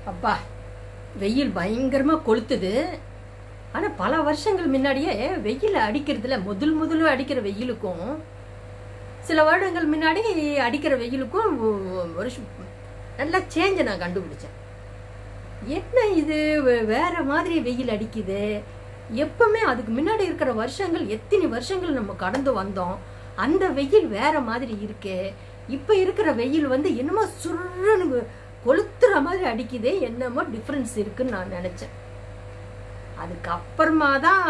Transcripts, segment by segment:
அப்பா வெயில் பயங்கரமா கொளுத்துது ஆனா பல வருஷங்கள் முன்னாடியே வெயில் அடிக்கிறதுல முதல் முதல்ல அடிக்கிற வெயிலுக்கும் சில வருடங்கள் முன்னாடி அடிக்கிற வெயிலுக்கும் ஒ- ஒரு சு- நல்ல சேஞ்சை நான் கண்டுபிடிச்சேன் என்ன இது வே- வேற மாதிரி வெயில் அடிக்குது எப்பவுமே அதுக்கு முன்னாடி இருக்கிற வருஷங்கள் எத்தனை வருஷங்கள் நம்ம கடந்து வந்தோம் அந்த வெயில் வேற மாதிரி இருக்கே இப்ப இருக்கிற வெயில் வந்து என்னமோ சுருன்னு கொளுத்துற மாதிரி அடிக்குதே என்னமோ டிஃப்ரென்ஸ் இருக்குன்னு நான் நினைச்சேன் அதுக்கப்புறமா தான்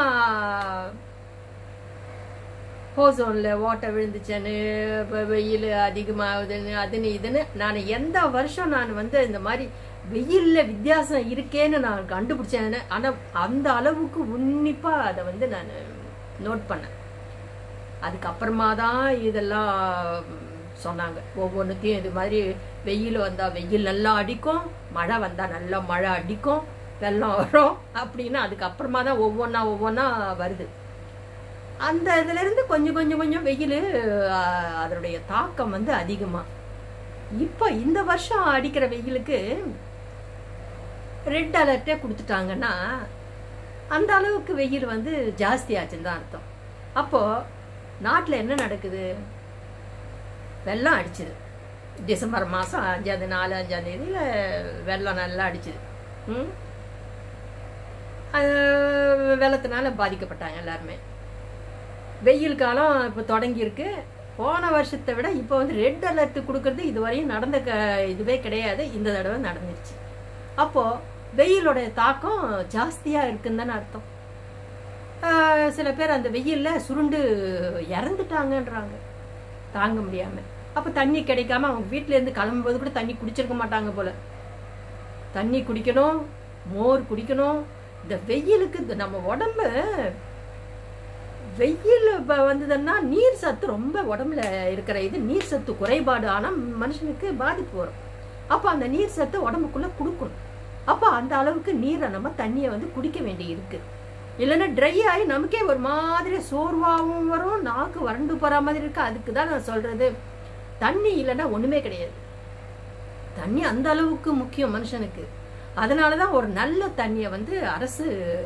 ஓசோன்ல ஓட்டை விழுந்துச்சேன்னு வ- வெயில் அதிகமாகுதுன்னு அதுன்னு இதுன்னு நான் எந்த வருஷம் நான் வந்து இந்த மாதிரி வெயில்ல வித்தியாசம் இருக்கேன்னு நான் கண்டுபிடிச்சேன்னு ஆனா அந்த அளவுக்கு உன்னிப்பா அதை வந்து நான் நோட் பண்ணேன் அதுக்கப்புறமா தான் இதெல்லாம் சொன்னாங்க ஒவ்வொன்றுத்தையும் இது மாதிரி வெயில் வந்தா வெயில் நல்லா அடிக்கும் மழை வந்தா நல்லா மழை அடிக்கும் வெள்ளம் வரும் அப்படின்னு அதுக்கப்புறமா தான் ஒவ்வொன்றா ஒவ்வொன்றா வருது அந்த இதுல இருந்து கொஞ்சம் கொஞ்சம் கொஞ்சம் வெயில் அதனுடைய தாக்கம் வந்து அதிகமா இப்போ இந்த வருஷம் அடிக்கிற வெயிலுக்கு ரெட் அலர்ட்டே கொடுத்துட்டாங்கன்னா அந்த அளவுக்கு வெயில் வந்து ஜாஸ்தி ஆச்சுன்னு தான் அர்த்தம் அப்போ நாட்டில் என்ன நடக்குது வெள்ளம் அடிச்சுது டிசம்பர் மாதம் அஞ்சாவது நாலு அஞ்சாம் தேதியில் வெள்ளம் நல்லா அடிச்சுது ம் அது வெள்ளத்தினால பாதிக்கப்பட்டாங்க எல்லாருமே வெயில் காலம் இப்போ தொடங்கியிருக்கு போன வருஷத்தை விட இப்போ வந்து ரெட் அலர்ட் கொடுக்கறது இதுவரையும் நடந்த க இதுவே கிடையாது இந்த தடவை நடந்துருச்சு அப்போ வெயிலோட தாக்கம் ஜாஸ்தியா இருக்குன்னு தானே அர்த்தம் ஆஹ் சில பேர் அந்த வெயில்ல சுருண்டு இறந்துட்டாங்கன்றாங்க தாங்க முடியாம அப்ப தண்ணி கிடைக்காம அவங்க வீட்ல இருந்து கிளம்பும்போது கூட தண்ணி குடிச்சிருக்க மாட்டாங்க போல தண்ணி குடிக்கணும் மோர் குடிக்கணும் இந்த வெயிலுக்கு இந்த நம்ம உடம்பு வெயில் வ- வந்ததுன்னா நீர் சத்து ரொம்ப உடம்புல இருக்கிற இது நீர் சத்து குறைபாடு ஆனா மனுஷனுக்கு பாதிப்பு வரும் அப்ப அந்த நீர் சத்தை உடம்புக்குள்ள கொடுக்கணும் அப்ப அந்த அளவுக்கு நீரை நம்ம தண்ணியை வந்து குடிக்க வேண்டி இருக்கு இல்லைன்னா ட்ரை ஆகி நமக்கே ஒரு மாதிரி சோர்வாகவும் வரும் நாக்கு வறண்டு போற மாதிரி இருக்கு அதுக்கு தான் நான் சொல்றது தண்ணி இல்லைன்னா ஒண்ணுமே கிடையாது தண்ணி அந்த அளவுக்கு முக்கியம் மனுஷனுக்கு அதனாலதான் ஒரு நல்ல தண்ணியை வந்து அரசு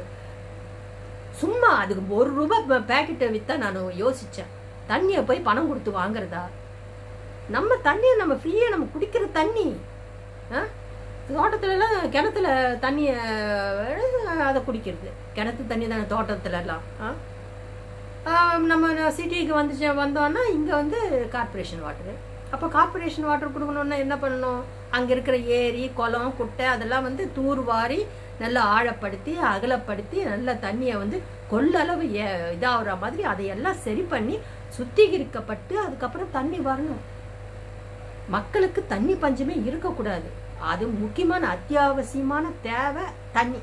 சும்மா அதுக்கு ஒரு ரூபாய் பேக்கெட்டை வித்தா நான் யோசிச்சேன் தண்ணியை போய் பணம் கொடுத்து வாங்குறதா நம்ம தண்ணியை நம்ம ஃப்ரீயா நம்ம குடிக்கிற தண்ணி ஆ? தோட்டத்துல எல்லாம் கிணத்துல தண்ணிய அதை குடிக்கிறது கிணத்து தண்ணி தானே தோட்டத்துல எல்லாம் ஆ? ஆ, நம்ம சிட்டிக்கு வந்துச்சு வந்தோம்னா இங்க வந்து கார்ப்பரேஷன் வாட்டர் அப்போ கார்ப்பரேஷன் வாட்டர் கொடுக்கணும்னா என்ன பண்ணணும் அங்க இருக்கிற ஏரி குளம் குட்டை அதெல்லாம் வந்து தூர்வாரி நல்லா ஆழப்படுத்தி அகலப்படுத்தி நல்ல தண்ணியை வந்து கொள்ளளவு ஏ- இதாகிற மாதிரி அதையெல்லாம் சரி பண்ணி சுத்திகரிக்கப்பட்டு அதுக்கப்புறம் தண்ணி வரணும் மக்களுக்கு தண்ணி பஞ்சமே இருக்கக்கூடாது அது முக்கியமான அத்தியாவசியமான தேவை தண்ணி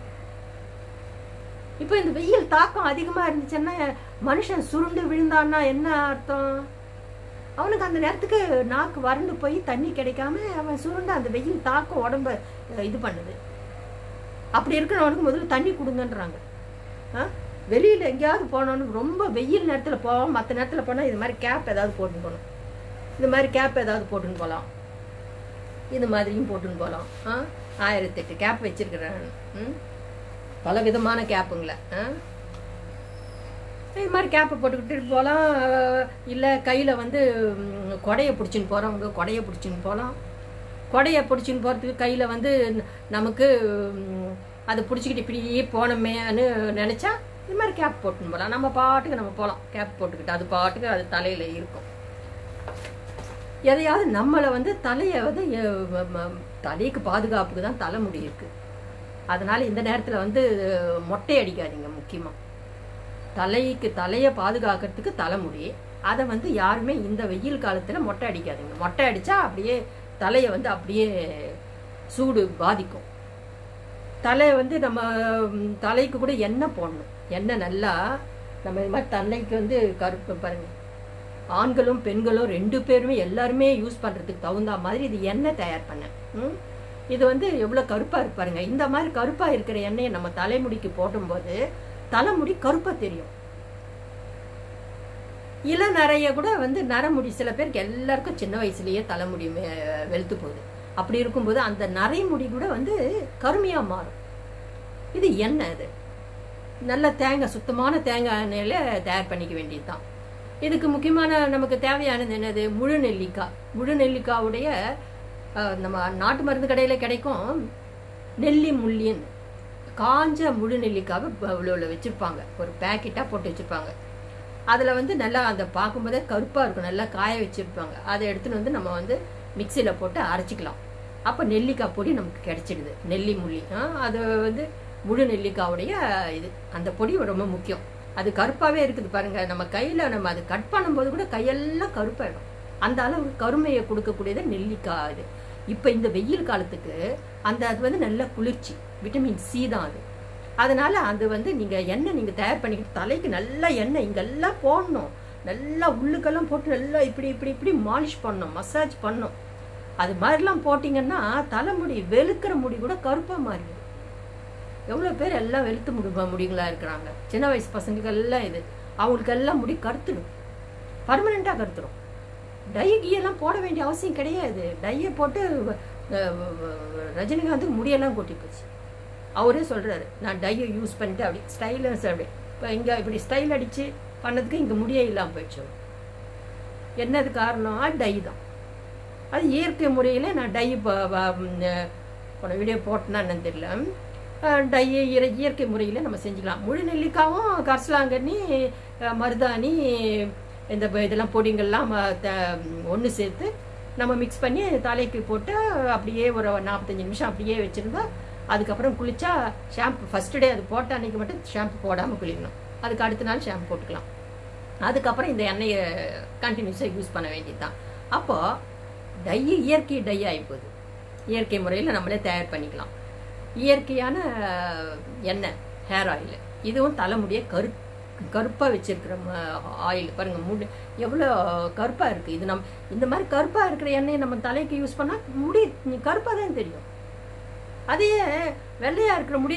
இப்போ இந்த வெயில் தாக்கம் அதிகமா இருந்துச்சுன்னா மனுஷன் சுருண்டு விழுந்தான்னா என்ன அர்த்தம் அவனுக்கு அந்த நேரத்துக்கு நாக்கு வறண்டு போய் தண்ணி கிடைக்காம அவன் சுருண்டு அந்த வெயில் தாக்கம் உடம்ப அஹ், இது பண்ணுது அப்படி இருக்கிறவனுக்கு முதல்ல தண்ணி கொடுங்கன்றாங்க ஆ? வெளியில எங்கேயாவது போனோன்னு ரொம்ப வெயில் நேரத்துல போவோம் மற்ற நேரத்துல போனா இது மாதிரி கேப் ஏதாவது போட்டுன்னு போகணும் இது மாதிரி கேப் ஏதாவது போட்டுன்னு போகலாம் இது மாதிரியும் போட்டுன்னு போகலாம் ஆ ஆயிரத்தெட்டு கேப் வச்சிருக்கிறேன் ம் பல விதமான கேப்புங்கள ஆ இது மாதிரி கேப்பை போட்டுக்கிட்டு போகலாம் இல்லை கையில் வந்து ம், கொடையை பிடிச்சின்னு போகிறவங்க கொடையை பிடிச்சின்னு போகலாம் கொடையை பிடிச்சின்னு போகிறதுக்கு கையில் வந்து நமக்கு ம், அதை பிடிச்சிக்கிட்டு இப்படியே போனோமேன்னு நினச்சா இது மாதிரி கேப் போட்டுன்னு போகலாம் நம்ம பாட்டுக்கு நம்ம போகலாம் கேப் போட்டுக்கிட்டு அது பாட்டுக்கு அது தலையில் இருக்கும் எதையாவது நம்மளை வந்து தலையை வந்து எ- ம- ம- தலைக்கு பாதுகாப்புக்கு தான் தலைமுடி இருக்கு அதனால இந்த நேரத்தில் வந்து மொட்டை அடிக்காதீங்க முக்கியமாக தலைக்கு தலையை பாதுகாக்கிறதுக்கு தலைமுடி அதை வந்து யாருமே இந்த வெயில் காலத்தில் மொட்டை அடிக்காதீங்க மொட்டை அடித்தா அப்படியே தலையை வந்து அப்படியே சூடு பாதிக்கும் தலையை வந்து நம்ம ம், தலைக்கு கூட எண்ணெய் போடணும் எண்ணெய் நல்லா நம்ம இது மாதிரி தலைக்கு வந்து கருப்பு பாருங்க ஆண்களும் பெண்களும் ரெண்டு பேருமே எல்லாருமே யூஸ் பண்ணுறதுக்கு தகுந்த மாதிரி இது எண்ணெய் தயார் பண்ணேன் ம்? இது வந்து எவ்வளோ கருப்பாக இருப்பாருங்க இந்த மாதிரி கருப்பாக இருக்கிற எண்ணெயை நம்ம தலைமுடிக்கு போடும்போது தலைமுடி கருப்பாக தெரியும் இளநரைய கூட வந்து நரமுடி சில பேருக்கு எல்லாருக்கும் சின்ன வயசுலயே தலைமுடி மே- வெளுத்து போகுது அப்படி இருக்கும்போது அந்த நரைமுடி கூட வந்து கருமையாக மாறும் இது எண்ணெய் இது நல்ல தேங்காய் சுத்தமான தேங்காய் எண்ணெயில் தயார் பண்ணிக்க வேண்டியது தான் இதுக்கு முக்கியமான நமக்கு தேவையானது என்னது முழு நெல்லிக்காய் முழு நெல்லிக்காவுடைய அஹ், நம்ம நாட்டு மருந்து கடையில் கிடைக்கும் நெல்லி முள்ளின்னு காஞ்ச முழு நெல்லிக்காவை இவ்வளோ வச்சுருப்பாங்க ஒரு பேக்கெட்டாக போட்டு வச்சுருப்பாங்க அதில் வந்து நல்லா அந்த பார்க்கும்போதே கருப்பாக இருக்கும் நல்லா காய வச்சுருப்பாங்க அதை எடுத்துன்னு வந்து நம்ம வந்து மிக்சியில் போட்டு அரைச்சிக்கலாம் அப்போ நெல்லிக்காய் பொடி நமக்கு கிடைச்சிடுது நெல்லி முள்ளி ஆ, அது வந்து முழு நெல்லிக்காவுடைய இது அந்த பொடி ரொம்ப முக்கியம் அது கருப்பாகவே இருக்குது பாருங்க நம்ம கையில் நம்ம அது கட் பண்ணும்போது கூட கையெல்லாம் கருப்பாயிடும் அந்த அளவுக்கு கருமையை கொடுக்கக்கூடியது நெல்லிக்காய் இது இப்போ இந்த வெயில் காலத்துக்கு அந்த அது வந்து நல்ல குளிர்ச்சி விட்டமின் சி தான் அது அதனால அது வந்து நீங்க எண்ணெய் நீங்க தயார் பண்ணிக்கிட்டு தலைக்கு நல்லா எண்ணெய் இங்கெல்லாம் போடணும் நல்லா உள்ளுக்கெல்லாம் போட்டு நல்லா இப்படி இப்படி இப்படி மாலிஷ் பண்ணணும் மசாஜ் பண்ணணும் அது மாதிரிலாம் போட்டிங்கன்னா தலைமுடி வெளுக்கிற முடி கூட கருப்பாக மாறிடும் எவ்வளோ பேர் எல்லாம் வெளுத்து முடி முடிங்களா இருக்கிறாங்க சின்ன வயசு பசங்களுக்கு எல்லாம் இது அவங்களுக்கு எல்லாம் முடி கருத்துடும் பர்மனெண்ட்டாக கருத்துடும் டை கீயெல்லாம் போட வேண்டிய அவசியம் கிடையாது டையை போட்டு அஹ், ரஜினிகாந்துக்கு முடியெல்லாம் கொட்டி போச்சு அவரே சொல்றாரு நான் டையை யூஸ் பண்ணிட்டு அப்படி ஸ்டைலர்ஸ் அப்படி இப்போ இங்கே இப்படி ஸ்டைல் அடித்து பண்ணதுக்கு இங்கே முடியே இல்லாமல் போயிடுச்சு என்னது காரணம் டை தான் அது இயற்கை முறையில் நான் டை போன வீடியோ போட்டேன்னா என்னன்னு தெரியல டை இயற்கை முறையில் நம்ம செஞ்சுக்கலாம் முழு நெல்லிக்காவும் கரிசலாங்கண்ணி அஹ், மருதாணி இந்த ப- இதெல்லாம் பொடிங்கள்லாம் ஒன்று சேர்த்து நம்ம மிக்ஸ் பண்ணி தலைக்கு போட்டு அப்படியே ஒரு நாற்பத்தஞ்சு நிமிஷம் அப்படியே வச்சுருந்தா அதுக்கப்புறம் குளிச்சா ஷாம்பு ஃபர்ஸ்ட் டே அது போட்ட அன்னைக்கு மட்டும் ஷாம்பு போடாமல் குளிக்கணும் அதுக்கு அடுத்த நாள் ஷாம்பு போட்டுக்கலாம் அதுக்கப்புறம் இந்த எண்ணெயை கண்டினியூஸாக யூஸ் பண்ண வேண்டியது தான் அப்போது டை இயற்கை டை ஆகிப்போகுது இயற்கை முறையில் நம்மளே தயார் பண்ணிக்கலாம் இயற்கையான அஹ், எண்ணெய் ஹேர் ஆயில் இதுவும் தலைமுடியை கரு கருப்பாக வச்சிருக்கிற ஆயில் பாருங்கள் முடி எவ்வளோ கருப்பாக இருக்குது இது நம்ம இந்த மாதிரி கருப்பாக இருக்கிற எண்ணெயை நம்ம தலைக்கு யூஸ் பண்ணால் முடி கருப்பாக தான் தெரியும் அதே வெள்ளையா இருக்கிற முடி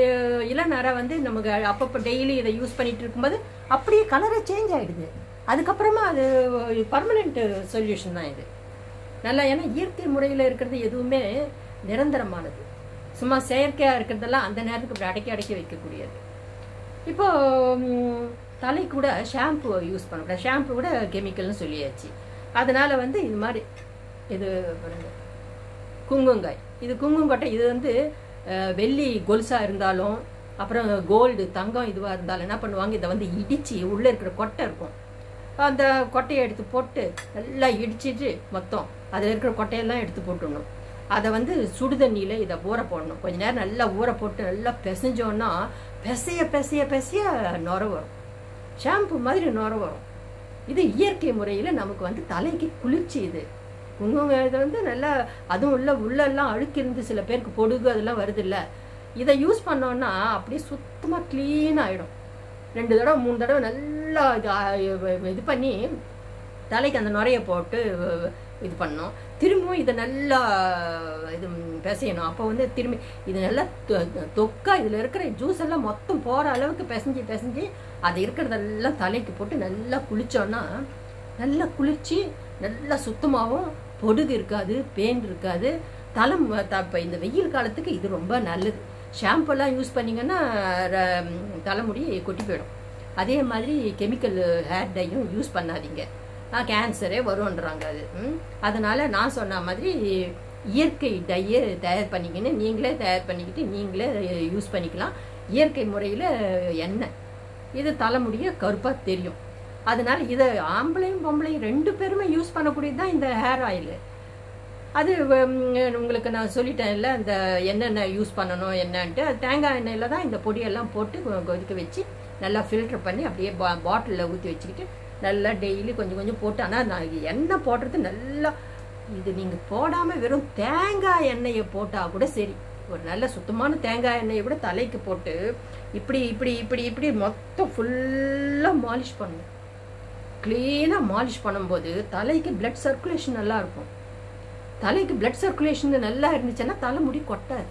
இளநரை வந்து நமக்கு அப்பப்போ டெய்லி இதை யூஸ் பண்ணிட்டு இருக்கும்போது அப்படியே கலரே சேஞ்ச் ஆயிடுது அதுக்கப்புறமா அது பர்மனெண்ட் சொல்யூஷன் தான் இது நல்லா ஏன்னா இயற்கை முறையில் இருக்கிறது எதுவுமே நிரந்தரமானது சும்மா செயற்கையாக இருக்கிறதெல்லாம் அந்த நேரத்துக்கு இப்படி அடக்கி அடக்கி வைக்கக்கூடியது இப்போ ம், தலை கூட ஷாம்பு யூஸ் பண்ணக்கூடாது ஷாம்பு கூட கெமிக்கல்னு சொல்லியாச்சு அதனால வந்து இது மாதிரி இது பாருங்க குங்குங்காய் இது குங்குங்கொட்டை இது வந்து அஹ், வெள்ளி கொலுசா இருந்தாலும் அப்புறம் கோல்டு தங்கம் இதுவாக இருந்தாலும் என்ன பண்ணுவாங்க இதை வந்து இடிச்சு உள்ளே இருக்கிற கொட்டை இருக்கும் அந்த கொட்டையை எடுத்து போட்டு நல்லா இடிச்சிட்டு மொத்தம் அதில் இருக்கிற கொட்டையெல்லாம் எடுத்து போட்டுடணும் அதை வந்து சுடு தண்ணியில் இதை ஊற போடணும் கொஞ்ச நேரம் நல்லா ஊற போட்டு நல்லா பிசைஞ்சோன்னா பிசைய பிசைய பிசைய நுர வரும் ஷாம்பு மாதிரி நுர வரும் இது இயற்கை முறையில் நமக்கு வந்து தலைக்கு குளிர்ச்சி இது குங்குமம் இது வந்து நல்லா அதுவும் உள்ள உள்ளெல்லாம் அழுக்கு இருந்து சில பேருக்கு பொடுகு அதெல்லாம் வருது இல்ல இதை யூஸ் பண்ணோன்னா அப்படியே சுத்தமாக க்ளீன் ஆகிடும் ரெண்டு தடவை மூணு தடவை நல்லா இது ஆ- இது பண்ணி தலைக்கு அந்த நுரைய போட்டு இது பண்ணோம் திரும்பவும் இதை நல்லா இது பிசையணும் அப்போ வந்து திரும்பி இது நல்லா தொ- தொக்கா இதில் இருக்கிற ஜூஸ் எல்லாம் மொத்தம் போகிற அளவுக்கு பிசைஞ்சு பிசைஞ்சு அது இருக்கிறதெல்லாம் தலைக்கு போட்டு நல்லா குளிச்சோன்னா நல்லா குளிர்ச்சி நல்லா சுத்தமாகவும் பொடுகு இருக்காது பேன் இருக்காது தலை ம- த- இப்ப இந்த வெயில் காலத்துக்கு இது ரொம்ப நல்லது ஷாம்பெல்லாம் யூஸ் பண்ணீங்கன்னா ர- தலைமுடி கொட்டி போயிடும் அதே மாதிரி கெமிக்கல் ஹேர் டையும் யூஸ் பண்ணாதீங்க கேன்சரே வரும்ன்றாங்க அது ம். அதனால நான் சொன்ன மாதிரி இயற்கை டையை தயார் பண்ணிக்கின்னு நீங்களே தயார் பண்ணிக்கிட்டு நீங்களே யூஸ் பண்ணிக்கலாம் இயற்கை முறையில் எண்ணெய் இது தலைமுடிய கருப்பாக தெரியும் அதனால இதை ஆம்பளையும் பொம்பளையும் ரெண்டு பேருமே யூஸ் பண்ணக்கூடியது தான் இந்த ஹேர் ஆயில் அது உம், உங்களுக்கு நான் சொல்லிட்டேன்ல இந்த என்னென்ன யூஸ் பண்ணணும் என்னன்ட்டு அது தேங்காய் எண்ணெயில் தான் இந்த பொடியெல்லாம் போட்டு கொ- கொதிக்க வச்சு நல்லா ஃபில்டர் பண்ணி அப்படியே பா பாட்டிலில் ஊற்றி வச்சுக்கிட்டு நல்லா டெய்லி கொஞ்சம் கொஞ்சம் போட்டு ஆனால் நான் இது எண்ணெய் போடுறது நல்லா இது நீங்கள் போடாமல் வெறும் தேங்காய் எண்ணெயை போட்டால் கூட சரி ஒரு நல்ல சுத்தமான தேங்காய் எண்ணெயை கூட தலைக்கு போட்டு இப்படி இப்படி இப்படி இப்படி மொத்தம் ஃபுல்லாக மாலிஷ் பண்ணணும் க்ளீனாக மாலிஷ் பண்ணும்போது தலைக்கு பிளட் சர்க்குலேஷன் நல்லா இருக்கும் தலைக்கு பிளட் சர்க்குலேஷன் நல்லா இருந்துச்சுன்னா தலைமுடி கொட்டாது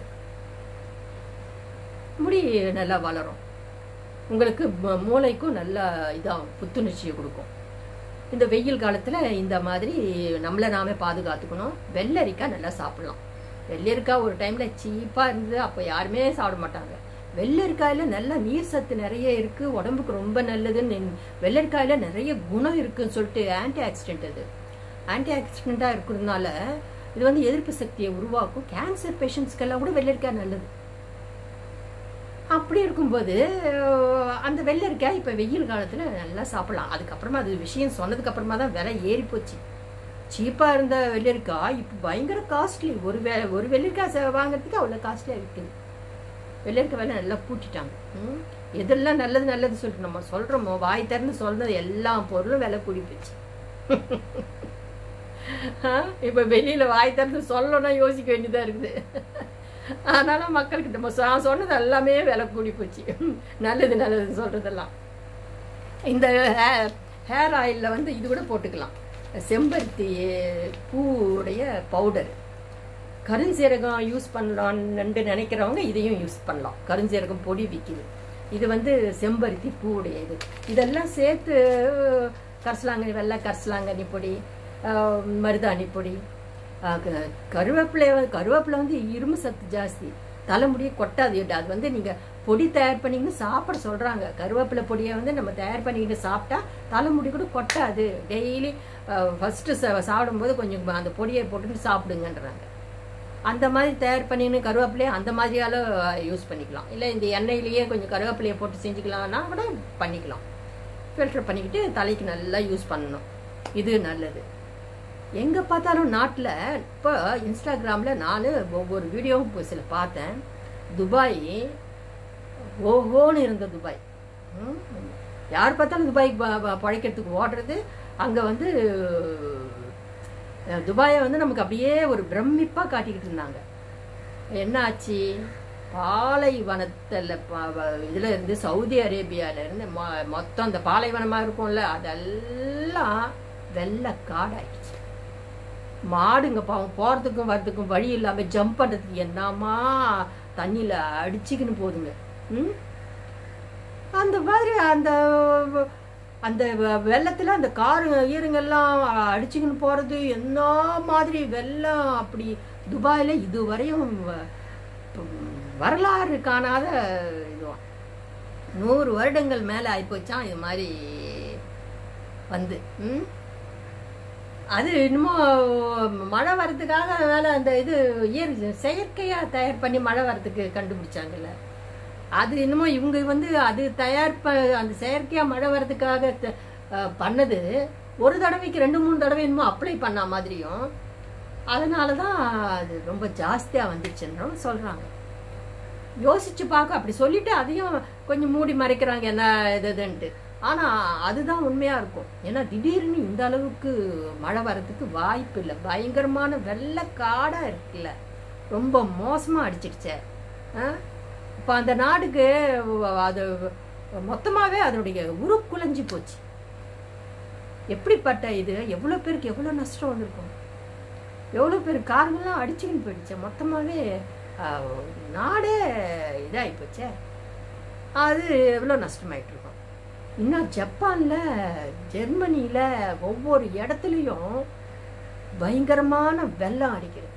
முடி நல்லா வளரும் உங்களுக்கு ம- மூளைக்கும் நல்லா இதாகும் புத்துணர்ச்சியை கொடுக்கும் இந்த வெயில் காலத்தில் இந்த மாதிரி நம்மளை நாமே பாதுகாத்துக்கணும் வெள்ளரிக்காய் நல்லா சாப்பிடலாம் வெள்ளரிக்காய் ஒரு டைம்ல சீப்பா இருந்தது அப்போ யாருமே சாப்பிட மாட்டாங்க வெள்ளரிக்காயில நல்ல நீர் சத்து நிறைய இருக்கு உடம்புக்கு ரொம்ப நல்லதுன்னு வெள்ளரிக்காயில நிறைய குணம் இருக்குன்னு சொல்லிட்டு ஆன்டி ஆக்சிடென்ட் அது ஆன்டி ஆக்சிடென்டா இருக்கிறதுனால இது வந்து எதிர்ப்பு சக்தியை உருவாக்கும் கேன்சர் பேஷண்ட்ஸ்க்கெல்லாம் கூட வெள்ளரிக்காய் நல்லது அப்படி இருக்கும்போது அஹ், அந்த வெள்ளரிக்காய் இப்போ வெயில் காலத்தில் நல்லா சாப்பிடலாம் அதுக்கப்புறமா அது விஷயம் சொன்னதுக்கு அப்புறமா தான் விலை ஏறி போச்சு சீப்பாக இருந்த வெள்ளரிக்காய் இப்போ பயங்கர காஸ்ட்லி ஒரு வெ ஒரு வெள்ளரிக்காய் ச- வாங்குறதுக்கு அவ்வளோ காஸ்ட்லியாக விற்குது வெள்ளரிக்காய் விலை நல்லா கூட்டிட்டாங்க ம். எதெல்லாம் நல்லது நல்லது சொல்லிட்டு நம்ம சொல்கிறோமோ வாய் திறந்து சொல்றது எல்லா பொருளும் விலை கூடி போச்சு இப்போ வெளியில் வாய் திறந்து சொல்லணும்னா யோசிக்க வேண்டியதாக இருக்குது அதனால மக்களுக்கு நம்ம சொ- சொன்னது எல்லாமே விலை கூடி போச்சு நல்லது நல்லது சொல்றதெல்லாம் இந்த ஹேர் ஆயிலில் வந்து இது கூட போட்டுக்கலாம் செம்பருத்தி பூவுடைய பவுடர் கருஞ்சீரகம் யூஸ் பண்ணலான்னு நினைக்கிறவங்க இதையும் யூஸ் பண்ணலாம் கருஞ்சீரகம் பொடி விற்கிது இது வந்து செம்பருத்தி பூவுடைய இது இதெல்லாம் சேர்த்து கரிசலாங்கண்ணி வெள்ளை கரிசலாங்கண்ணி பொடி ஆஹ், மருதாணி பொடி ஆஹ், க- கருவேப்பிலை வந்து- கருவேப்பிலை வந்து இரும்பு சத்து ஜாஸ்தி தலைமுடியை கொட்டாது அது வந்து நீங்கள் பொடி தயார் பண்ணிக்கின்னு சாப்பிட சொல்கிறாங்க கருவேப்பிலை பொடியை வந்து நம்ம தயார் பண்ணிக்கிட்டு சாப்பிட்டா தலைமுடி கூட கொட்டாது டெய்லி ஃபஸ்ட்டு சாப்பிடும்போது கொஞ்சம் அந்த பொடியை போட்டுட்டு சாப்பிடுங்கன்றாங்க அந்த மாதிரி தயார் பண்ணின்னு கருவேப்பிலையை அந்த மாதிரியால யூஸ் பண்ணிக்கலாம் இல்லை இந்த எண்ணெயிலேயே கொஞ்சம் கருவேப்பிலையை போட்டு செஞ்சுக்கலாம்னா கூட பண்ணிக்கலாம் ஃபில்டர் பண்ணிக்கிட்டு தலைக்கு நல்லா யூஸ் பண்ணணும் இது நல்லது எங்கே பார்த்தாலும் நாட்டில் இப்போ இன்ஸ்டாகிராமில் நான் ஒவ்வொரு வீடியோவும் இப்போ சில பார்த்தேன் துபாய் ஓஹோன்னு இருந்த துபாய் ம். யார் பார்த்தாலும் துபாய்க்கு ப- ப- பழைக்கிறதுக்கு ஓடுறது அங்கே வந்து அஹ், துபாயை வந்து நமக்கு அப்படியே ஒரு பிரமிப்பாக காட்டிக்கிட்டு இருந்தாங்க என்ன ஆச்சு பாலைவனத்தில் இதில் இருந்து சவுதி அரேபியால இருந்து மொ- மொத்தம் அந்த பாலைவனமாக இருக்கும்ல அதெல்லாம் வெள்ளை காடாயிடுச்சு மாடுங்க பாவம் போகிறதுக்கும் வர்றதுக்கும் வழி இல்லாமல் ஜம்ப் பண்ணுறதுக்கு என்னமா தண்ணியில் அடிச்சுக்கின்னு போகுதுங்க ம் அந்த மாதிரி அந்த அந்த வெ- வெள்ளத்துல அந்த காருங்க ஈருங்கெல்லாம் அடிச்சுக்கின்னு போறது என்ன மாதிரி வெள்ளம் அப்படி துபாயில இதுவரையும் வ- ம், வரலாறு காணாத இதுவாம் நூறு வருடங்கள் மேல ஆயிப்போச்சான் இது மாதிரி வந்து ம் அது இன்னமும் மழை வர்றதுக்காக வேலை அந்த இது இயற் செயற்கையா தயார் பண்ணி மழை வர்றதுக்கு கண்டுபிடிச்சாங்கல்ல அது இன்னமும் இவங்க வந்து அது தயார் ப அந்த செயற்கையா மழை வர்றதுக்காக த- அஹ் பண்ணது ஒரு தடவைக்கு ரெண்டு மூணு தடவை இன்னமும் அப்ளை பண்ண மாதிரியும் அதனால தான் அது ரொம்ப ஜாஸ்தியாக வந்துச்சுன்னு சொல்கிறாங்க யோசிச்சு பார்க்க அப்படி சொல்லிட்டு அதையும் கொஞ்சம் மூடி மறைக்கிறாங்க என்ன இது இதுன்ட்டு ஆனால் அதுதான் உண்மையாக இருக்கும் ஏன்னா திடீர்னு இந்த அளவுக்கு மழை வர்றதுக்கு வாய்ப்பு இல்லை பயங்கரமான வெள்ளை காடாக இருக்குல்ல ரொம்ப மோசமாக அடிச்சிடுச்சே இப்போ அந்த நாடுக்கு அது மொத்தமாகவே அதனுடைய உருக்குலைஞ்சு போச்சு எப்படிப்பட்ட இது எவ்வளோ பேருக்கு எவ்வளோ நஷ்டம் வந்திருக்கும் எவ்வளோ பேர் காருங்கெல்லாம் அடிச்சுக்கின்னு போயிடுச்சு மொத்தமாகவே நாடே இதாகி போச்சே அது எவ்வளோ நஷ்டமாயிட்டு இருக்கும் இன்னும் ஜப்பானில் ஜெர்மனியில் ஒவ்வொரு இடத்துலையும் பயங்கரமான வெள்ளம் அடிக்கிறது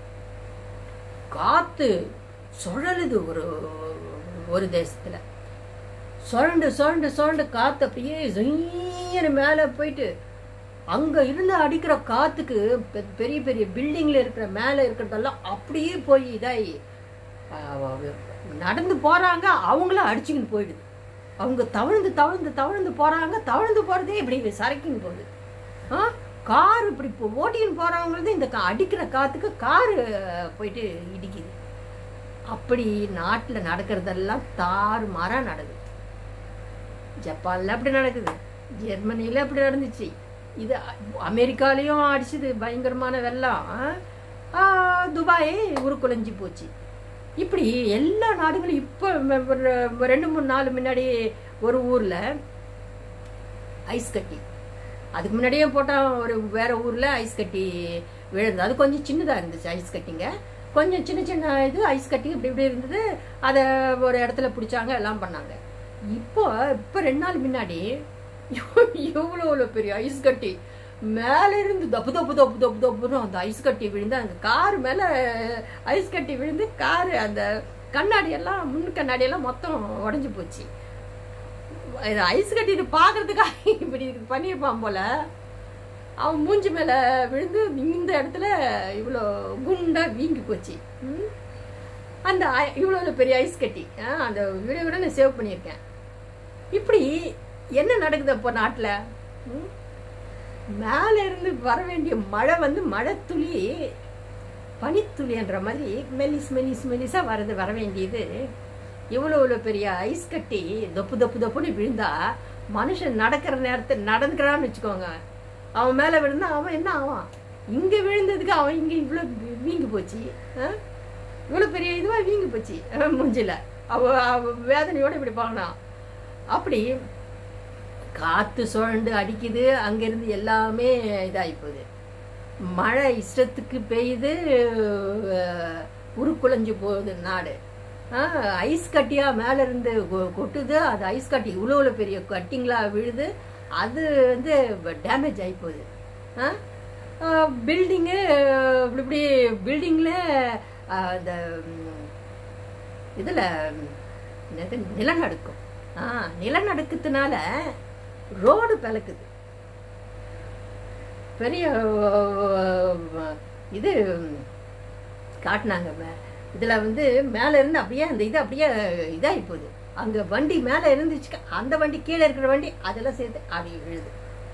காத்து சுழலுது ஒரு ஒரு தேசத்துல சுழண்டு சுழண்டு சுழண்டு காத்து அப்படியே ஜொய்யன்னு மேலே போயிட்டு அங்க இருந்து அடிக்கிற காத்துக்கு பெ- பெரிய பெரிய பில்டிங்ல இருக்கிற மேலே இருக்கிறதெல்லாம் அப்படியே போய் இதாகி ஆஹ், நடந்து போறாங்க அவங்கள அடிச்சுக்கின்னு போயிடுது அவங்க தவழ்ந்து தவழ்ந்து தவழ்ந்து போறாங்க தவழ்ந்து போறதே இப்படி சரக்கின்னு போகுது ஆ கார் இப்படி இப்போ ஓட்டின்னு போறவங்களது இந்த கா- அடிக்கிற காத்துக்கு காரு போயிட்டு இடிக்குது அப்படி நாட்டில் நடக்கிறதெல்லாம் தாறு மாறா நடக்குது ஜப்பான்ல அப்படி நடக்குது ஜெர்மனியில் அப்படி நடந்துச்சு இது அ- அமெரிக்காலையும் அடிச்சது பயங்கரமான வெள்ளம் ஆ, துபாய் உருக்குலைஞ்சு போச்சு இப்படி எல்லா நாடுகளும் இப்போ ஒரு ரெண்டு மூணு நாள் முன்னாடி ஒரு ஊரில் ஐஸ் கட்டி அதுக்கு முன்னாடியே போட்டால் ஒரு வேற ஊரில் ஐஸ் கட்டி விழுந்து அது கொஞ்சம் சின்னதாக இருந்துச்சு ஐஸ் கட்டிங்க கொஞ்சம் சின்ன சின்ன இது ஐஸ் கட்டி இப்படி இப்படி இருந்தது அதை ஒரு இடத்துல பிடிச்சாங்க எல்லாம் பண்ணாங்க இப்போ இப்போ ரெண்டு நாள் முன்னாடி எவ்வளோ எவ்வளோ பெரிய ஐஸ் கட்டி மேல இருந்து தப்பு தப்பு தப்பு தப்பு தப்புன்னு அந்த ஐஸ் கட்டி விழுந்து அந்த கார் மேல ஐஸ் கட்டி விழுந்து கார் அந்த கண்ணாடி எல்லாம் முன் கண்ணாடி எல்லாம் மொத்தம் உடைஞ்சு போச்சு இது ஐஸ் கட்டிட்டு பாக்குறதுக்காக இப்படி பண்ணியிருப்பான் போல அவன் மூஞ்சி மேல விழுந்து இந்த இடத்துல இவ்வளோ குண்டா வீங்கி போச்சு ம்? அந்த ஐ- இவ்வளோ பெரிய ஐஸ் கட்டி ஆ, அந்த வீடியோ கூட நான் சேவ் பண்ணியிருக்கேன் இப்படி என்ன நடக்குது அப்போ நாட்டில் மேலே இருந்து வர வேண்டிய மழை வந்து மழை துளி பனித்துளின்ற மாதிரி மெலிஸ் மெலிஸ் மெலிஸாக வரது வர வேண்டியது இவ்வளோ இவ்வளோ பெரிய ஐஸ் கட்டி தொப்பு தொப்பு தொப்புன்னு விழுந்தா மனுஷன் நடக்கிற நேரத்தில் நடந்துக்கிறான்னு வச்சுக்கோங்க அவன் மேலே விழுந்தா அவன் என்ன ஆவான் இங்கே விழுந்ததுக்கு அவன் இங்கே இவ்வளோ வீங்கி போச்சு ஆ? இவ்வளோ பெரிய இதுவாக வீங்கி போச்சு அவன் மூஞ்சில அவ அவ வேதனையோடு இப்படி பார்க்கணும் அப்படி காற்று சுழண்டு அடிக்குது அங்கேருந்து எல்லாமே இதாகி போகுது மழை இஷ்டத்துக்கு பெய்யுது அஹ், உருக்குலைஞ்சு போகுது நாடு ஆஹ், ஐஸ் கட்டியா மேல இருந்து கொ- கொட்டுது அது ஐஸ் கட்டி இவ்வளோ இவ்வளோ பெரிய கட்டிங்களா விழுது அது வந்து டேமேஜ் ஆகி போகுது பில்டிங்கு இப்படி இப்படி பில்டிங்கில் அந்த ம், இதுல என்னது நிலநடுக்கம் ஆ நிலநடுக்கத்தினால ரோடு பிளக்குது பெரிய அஹ், இது காட்டினாங்க மே- இதுல வந்து மேல இருந்து அப்படியே அந்த இது அப்படியே இதாகி போகுது அங்க வண்டி மேல இருந்துச்சு அந்த வண்டி கீழே இருக்கிற வண்டி அதெல்லாம் சேர்த்து அப்படி விழுது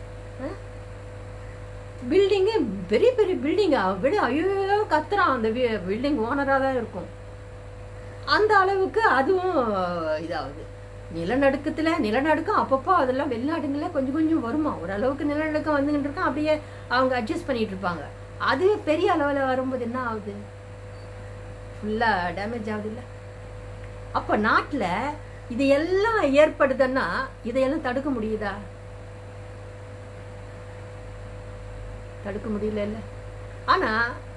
பில்டிங்கு பெரிய பெரிய பில்டிங் விட ஐயோ கத்துறான் அந்த பில்டிங் ஓனராக தான் இருக்கும் அந்த அளவுக்கு அதுவும் இதாகுது நிலநடுக்கத்துல நிலநடுக்கம் அப்பப்போ அதெல்லாம் வெளிநாடுங்களில் கொஞ்சம் கொஞ்சம் வருமா ஓரளவுக்கு நிலநடுக்கம் வந்துகிட்டு இருக்கோம் அப்படியே அவங்க அட்ஜஸ்ட் பண்ணிட்டு இருப்பாங்க அதுவே பெரிய அளவில் வரும்போது என்ன ஆகுது ஃபுல்லாக டேமேஜ் ஆகுது இல்லை அப்போ நாட்டில் இது எல்லாம் ஏற்படுதுன்னா இதையெல்லாம் தடுக்க முடியுதா தடுக்க முடியல இல்ல ஆனா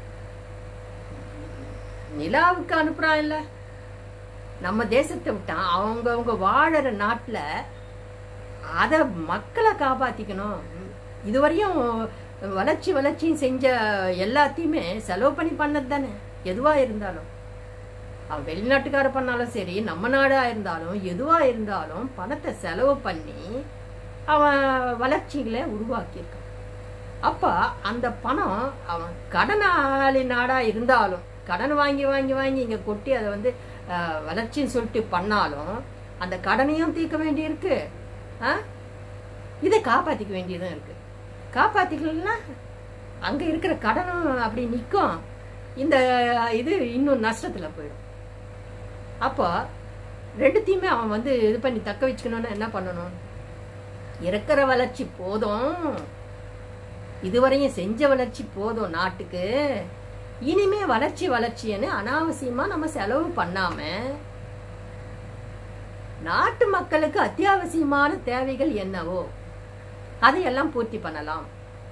நிலாவுக்கு அனுப்புறான் இல்ல நம்ம தேசத்தை விட்டான் அவங்க அவங்க வாழற நாட்டுல அத மக்களை காப்பாத்திக்கணும் இதுவரையும் வளர்ச்சி வளர்ச்சியும் செஞ்ச எல்லாத்தையுமே செலவு பண்ணி பண்ணது தானே எதுவா இருந்தாலும் அவன் வெளிநாட்டுக்கார பண்ணாலும் சரி நம்ம நாடா இருந்தாலும் எதுவா இருந்தாலும் பணத்தை செலவு பண்ணி அவன் வளர்ச்சிகளை உருவாக்கியிருக்கான் அப்ப அந்த பணம் அவன் கடனாளி நாடா இருந்தாலும் கடன் வாங்கி வாங்கி வாங்கி இங்க கொட்டி அதை வந்து அஹ், வளர்ச்சின்னு சொல்லிட்டு பண்ணாலும் அந்த கடனையும் தீர்க்க வேண்டியிருக்கு ஆ? இதை காப்பாத்திக்க வேண்டியதும் இருக்கு காப்பாத்திக்கலன்னா அங்க இருக்கிற கடனும் அப்படி நிற்கும் இந்த இது இன்னும் நஷ்டத்துல போயிடும் அப்போ ரெண்டுத்தையுமே அவன் வந்து இது பண்ணி தக்க வச்சுக்கணும்னா என்ன பண்ணணும் இருக்கிற வளர்ச்சி போதும் இதுவரையும் செஞ்ச வளர்ச்சி போதும் நாட்டுக்கு இனிமே வளர்ச்சி வளர்ச்சின்னு அனாவசியமா நம்ம செலவு பண்ணாம நாட்டு மக்களுக்கு அத்தியாவசியமான தேவைகள் என்னவோ அதையெல்லாம் பூர்த்தி பண்ணலாம்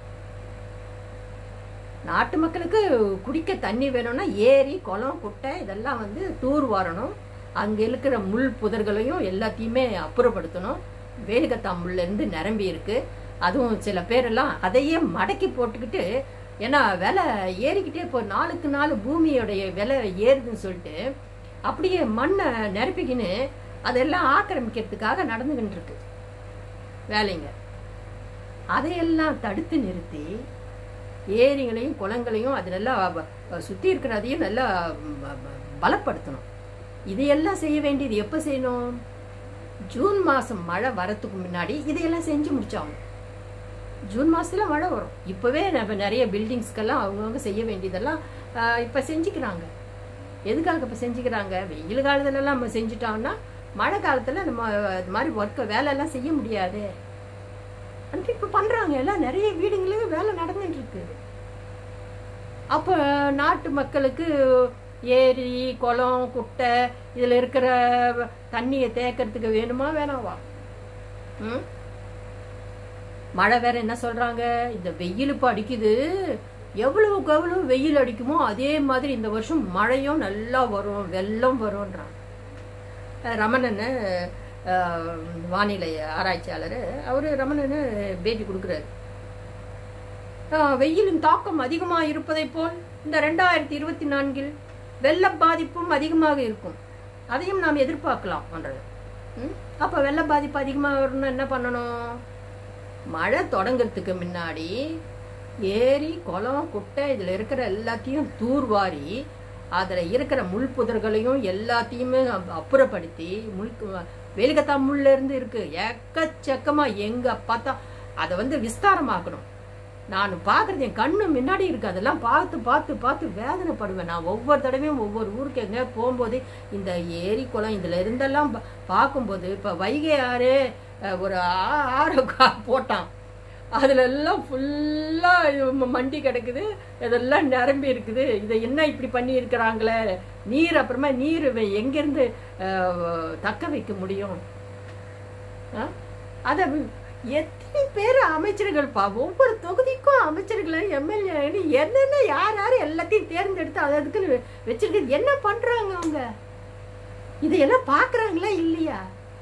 நாட்டு மக்களுக்கு குடிக்க தண்ணி வேணும்னா ஏரி குளம் குட்டை இதெல்லாம் வந்து தூர் வரணும் அங்கே இருக்கிற முள் புதர்களையும் எல்லாத்தையுமே அப்புறப்படுத்தணும் வேலுகத்தா முள்ல இருந்து நிரம்பி இருக்கு அதுவும் சில பேரெல்லாம் அதையே மடக்கி போட்டுக்கிட்டு ஏன்னா விலை ஏறிக்கிட்டே போ நாளுக்கு நாள் பூமியோடைய விலை ஏறுதுன்னு சொல்லிட்டு அப்படியே மண்ணை நிரப்பிக்கின்னு அதெல்லாம் ஆக்கிரமிக்கிறதுக்காக நடந்துகிட்டு இருக்கு வேலைங்க அதையெல்லாம் தடுத்து நிறுத்தி ஏரிகளையும் குளங்களையும் அது நல்லா வ- சுத்தி இருக்கிறதையும் நல்லா ப- ப- பலப்படுத்தணும் இதையெல்லாம் செய்ய வேண்டியது எப்போ செய்யணும் ஜூன் மாசம் மழை வரத்துக்கு முன்னாடி இதையெல்லாம் செஞ்சு முடிச்சாகணும் ஜூன் மாசத்துல மழை வரும் இப்பவே நம்ம நிறைய பில்டிங்ஸ்க்கெல்லாம் அவங்கவுங்க செய்ய வேண்டியதெல்லாம் ஆஹ், இப்ப செஞ்சுக்கிறாங்க எதுக்காக இப்ப செஞ்சுக்கிறாங்க வெயில் காலத்துல எல்லாம் நம்ம செஞ்சுட்டோம்னா மழை காலத்துல நம்ம இது மாதிரி ஒர்க்கை வேலை எல்லாம் செய்ய முடியாது ஆனால் இப்போ பண்றாங்க எல்லாம் நிறைய வீடுங்களுக்கு வேலை நடந்துட்டு இருக்கு அப்போ நாட்டு மக்களுக்கு ஏரி குளம் குட்டை இதில் இருக்கிற தண்ணியை தேக்கிறதுக்கு வேணுமா வேணாவா ம் மழை வேற என்ன சொல்றாங்க இந்த வெயில் இப்போ அடிக்குது எவ்வளவுக்கு எவ்வளவு வெயில் அடிக்குமோ அதே மாதிரி இந்த வருஷம் மழையும் நல்லா வரும் வெள்ளம் வரும்ன்றாங்க அஹ் ரமணன் அஹ், வானிலை ஆராய்ச்சியாளர் அவர் ரமணன் பேட்டி கொடுக்குறாரு அஹ், வெயிலின் தாக்கம் அதிகமாக இருப்பதைப் போல் இந்த ரெண்டாயிரத்தி இருபத்தி நான்கில் வெள்ள பாதிப்பும் அதிகமாக இருக்கும் அதையும் நாம் எதிர்பார்க்கலாம் பண்றது ம்? அப்ப வெள்ள பாதிப்பு அதிகமாக வரணும்னா என்ன பண்ணணும் மழை தொடங்குறதுக்கு முன்னாடி ஏரி குளம் குட்டை இதில் இருக்கிற எல்லாத்தையும் தூர்வாரி அதில் இருக்கிற முள் புதர்களையும் எல்லாத்தையுமே அப்- அப்புறப்படுத்தி முள் வேலிகத்தா முள்ள இருந்து இருக்கு எக்கச்சக்கமா எங்க பார்த்தா அதை வந்து விஸ்தாரமாக்கணும் நான் பார்க்கறது என் கண்ணு முன்னாடி இருக்கு அதெல்லாம் பார்த்து பார்த்து பார்த்து வேதனைப்படுவேன் நான் ஒவ்வொரு தடவையும் ஒவ்வொரு ஊருக்கு எங்க போகும்போது இந்த ஏரி குளம் இதுல இருந்தெல்லாம் பா- பார்க்கும்போது இப்ப வைகை ஆறு அஹ், ஒரு ஆ- ஆறு கா- போட்டான் அதுல எல்லாம் ஃபுல்லா மண்டி கிடக்குது இதெல்லாம் நிரம்பி இருக்குது இதை என்ன இப்படி பண்ணி இருக்கிறாங்களே நீர் அப்புறமா நீர் இவன் எங்கிருந்து அஹ், தக்க வைக்க முடியும் ஆ? அத வி- எத்தனை பேர் அமைச்சர்கள்ப்பா ஒவ்வொரு தொகுதிக்கும் அமைச்சர்களை எம்எல்ஏ என்னென்ன யார் யார் எல்லாத்தையும் தேர்ந்தெடுத்து அது அதுக்குன்னு வச்சிருக்கிறது என்ன பண்றாங்க அவங்க இதையெல்லாம் பாக்குறாங்களா இல்லையா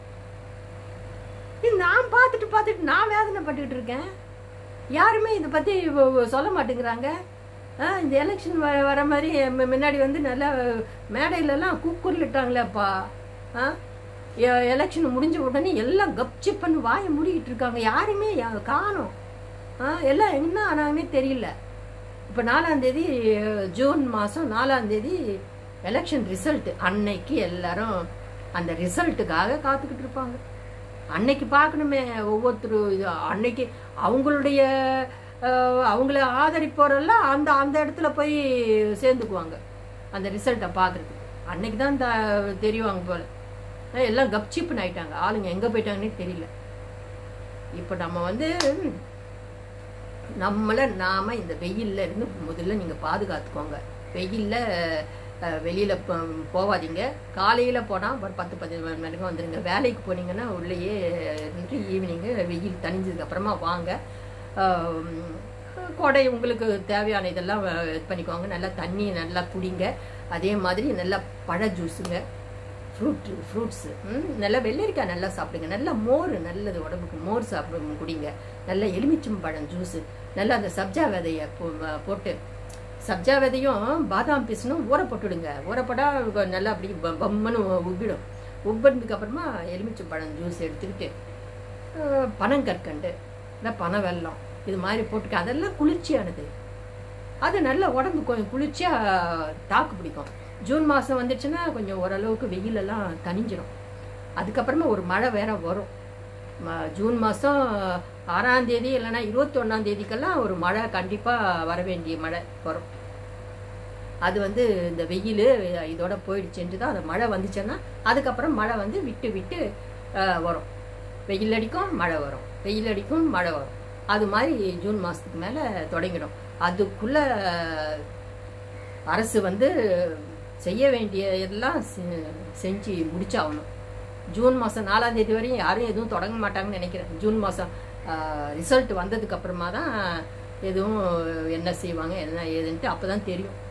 இது நான் பார்த்துட்டு பார்த்துட்டு நான் வேதனைப்பட்டுக்கிட்டு இருக்கேன் யாருமே இதை பத்தி வ- வ- சொல்ல மாட்டேங்கிறாங்க ஆ, இந்த எலெக்ஷன் வர வர மாதிரி மு- முன்னாடி வந்து நல்லா மேடையிலலாம் கூக்குரலிட்டாங்களேப்பா ஆ எலெக்ஷன் முடிஞ்ச உடனே எல்லாம் கப்சிப்புன்னு வாயை மூடிக்கிட்டு இருக்காங்க யாருமே யா- காணோம் ஆ எல்லாம் என்ன ஆனாங்கன்னே தெரியல இப்போ நாலாம் தேதி ஜூன் மாதம் நாலாம் தேதி எலெக்ஷன் ரிசல்ட் அன்னைக்கு எல்லாரும் அந்த ரிசல்ட்டுக்காக காத்துக்கிட்டு இருப்பாங்க அன்னைக்கு பார்க்கணுமே ஒவ்வொருத்தரும் இது அன்னைக்கு அவங்களுடைய அஹ், அவங்கள ஆதரிப்போரெல்லாம் அந்த அந்த இடத்துல போய் சேர்ந்துக்குவாங்க அந்த ரிசல்ட்டை பார்க்கறதுக்கு அன்னைக்கு தான் த- தெரிவாங்க போல அஹ் எல்லாம் கப்சிப்புன்னு ஆயிட்டாங்க ஆளுங்க எங்கே போயிட்டாங்கன்னே தெரியல இப்போ நம்ம வந்து நம்மளை நாம இந்த வெயில்ல இருந்து முதல்ல நீங்க பாதுகாத்துக்கோங்க வெயில்ல அஹ், வெளியில போ- போவாதீங்க காலையில போனா ஒரு பத்து பதினஞ்சு மணி நேரம் வந்துருங்க வேலைக்கு போனீங்கன்னா உள்ளேயே இருந்து ஈவினிங்கு வெயில் தணிஞ்சதுக்கு அப்புறமா வாங்க ஆம், கொடை உங்களுக்கு தேவையான இதெல்லாம் அஹ், இது பண்ணிக்கோங்க நல்லா தண்ணி நல்லா குடிங்க அதே மாதிரி நல்லா பழ ஜூஸுங்க ஃப்ரூட் ஃப்ரூட்ஸு நல்லா வெள்ளரிக்காய் நல்லா சாப்பிடுங்க நல்லா மோர் நல்லது உடம்புக்கு மோர் சாப்பிடுங்க குடிங்க நல்லா எலுமிச்சம் பழம் ஜூஸு நல்லா அந்த சப்ஜா விதைய போ- போட்டு சப்ஜா விதையும் பாதாம் பீசனும் ஊற போட்டுடுங்க ஊறப்படா நல்லா அப்படி ப- பம்முன்னு உப்பிடும் உப்பினதுக்கு அப்புறமா எலுமிச்சம் பழம் ஜூஸ் எடுத்துக்கிட்டு அஹ், பனங்கற்கண்டு இல்லை பனை வெல்லம் இது மாதிரி போட்டுக்க அதெல்லாம் குளிர்ச்சியானது அது நல்ல உடம்பு கொஞ்சம் குளிர்ச்சியா தாக்கு பிடிக்கும் ஜூன் மாசம் வந்துச்சுன்னா கொஞ்சம் ஓரளவுக்கு வெயிலெல்லாம் தணிஞ்சிரும் அதுக்கப்புறமா ஒரு மழை வேற வரும் ம- ஜூன் மாதம் ஆறாம் தேதி இல்லைன்னா இருபத்தி ஒன்றாம் தேதிக்கெல்லாம் ஒரு மழை கண்டிப்பாக வர வேண்டிய மழை வரும் அது வந்து இந்த வெயில் இதோட போயிடுச்சுன்ட்டு தான் அந்த மழை வந்துச்சுன்னா அதுக்கப்புறம் மழை வந்து விட்டு விட்டு அஹ், வரும் வெயில் அடிக்கும் மழை வரும் வெயில் அடிக்கும் மழை வரும் அது மாதிரி ஜூன் மாதத்துக்கு மேலே தொடங்கிடும் அதுக்குள்ள அரசு வந்து செய்ய வேண்டிய எல்லாம் செ- செஞ்சு முடிச்சாகணும் ஜூன் மாதம் நாலாம் தேதி வரையும் யாரும் எதுவும் தொடங்க மாட்டாங்கன்னு நினைக்கிறேன் ஜூன் மாதம் ரிசல்ட் வந்ததுக்கு அப்புறமா தான் எதுவும் என்ன செய்வாங்க என்ன ஏதுன்ட்டு அப்போ தான் தெரியும்